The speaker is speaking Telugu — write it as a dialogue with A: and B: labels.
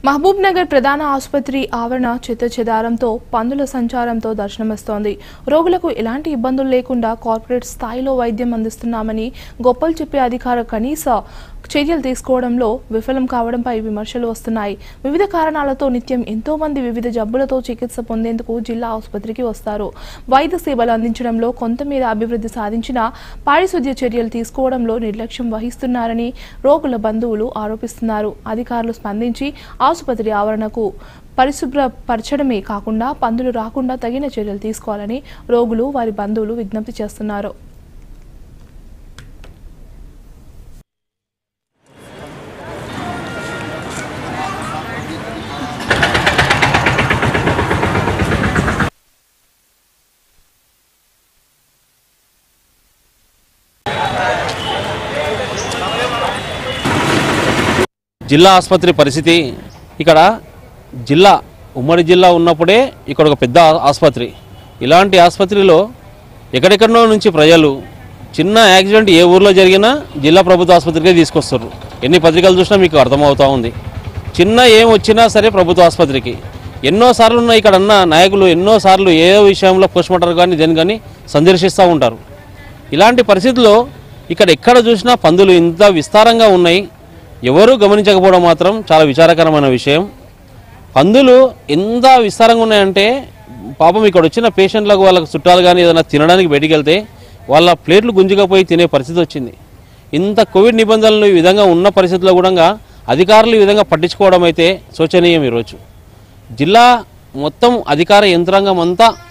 A: మహబూబ్ నగర్ ప్రధాన ఆసుపత్రి ఆవరణ చెత్తచెదారంతో పందుల సంచారంతో దర్శనమిస్తోంది రోగులకు ఎలాంటి ఇబ్బందులు లేకుండా కార్పొరేట్ స్థాయిలో వైద్యం అందిస్తున్నామని గొప్పలు చెప్పే అధికార కనీస చర్యలు తీసుకోవడంలో విఫలం కావడంపై విమర్శలు వస్తున్నాయి వివిధ కారణాలతో నిత్యం ఎంతో మంది వివిధ జబ్బులతో చికిత్స పొందేందుకు జిల్లా ఆసుపత్రికి వస్తారు వైద్య సేవలు అందించడంలో కొంతమేర అభివృద్ధి సాధించినా పారిశుద్ధ్య చర్యలు తీసుకోవడంలో నిర్లక్ష్యం వహిస్తున్నారని రోగుల బంధువులు ఆరోపిస్తున్నారు అధికారులు స్పందించి ఆసుపత్రి ఆవరణకు పరిశుభ్రపరచడమే కాకుండా పందులు రాకుండా తగిన చర్యలు తీసుకోవాలని రోగులు వారి బంధువులు విజ్ఞప్తి చేస్తున్నారు
B: జిల్లా ఆసుపత్రి పరిస్థితి ఇక్కడ జిల్లా ఉమ్మడి జిల్లా ఉన్నప్పుడే ఇక్కడ ఒక పెద్ద ఆ- ఆసుపత్రి ఇలాంటి ఆసుపత్రిలో ఎక్కడెక్కడో నుంచి ప్రజలు చిన్న యాక్సిడెంట్ ఏ ఊర్లో జరిగినా జిల్లా ప్రభుత్వ ఆసుపత్రికే తీసుకొస్తారు ఎన్ని పత్రికలు చూసినా మీకు అర్థమవుతా ఉంది చిన్న ఏం వచ్చినా సరే ప్రభుత్వ ఆసుపత్రికి ఎన్నోసార్లు ఉన్న ఇక్కడ ఉన్న నాయకులు ఎన్నోసార్లు ఏ విషయంలో పోస్ట్మార్టం కానీ దేని కానీ సందర్శిస్తూ ఉంటారు ఇలాంటి పరిస్థితుల్లో ఇక్కడ ఎక్కడ చూసినా పందులు ఇంత విస్తారంగా ఉన్నాయి ఎవరూ గమనించకపోవడం మాత్రం చాలా విచారకరమైన విషయం పందులు ఎంత విస్తారంగా ఉన్నాయంటే పాపం ఇక్కడ వచ్చిన పేషెంట్లకు వాళ్ళకి చుట్టాలు కానీ ఏదైనా తినడానికి బయటికి వెళ్తే వాళ్ళ ప్లేట్లు గుంజుకపోయి తినే పరిస్థితి వచ్చింది ఇంత కోవిడ్ నిబంధనలు ఈ విధంగా ఉన్న పరిస్థితుల్లో కూడా అధికారులు ఈ విధంగా పట్టించుకోవడం అయితే శోచనీయం ఈరోజు జిల్లా మొత్తం అధికార యంత్రాంగం అంతా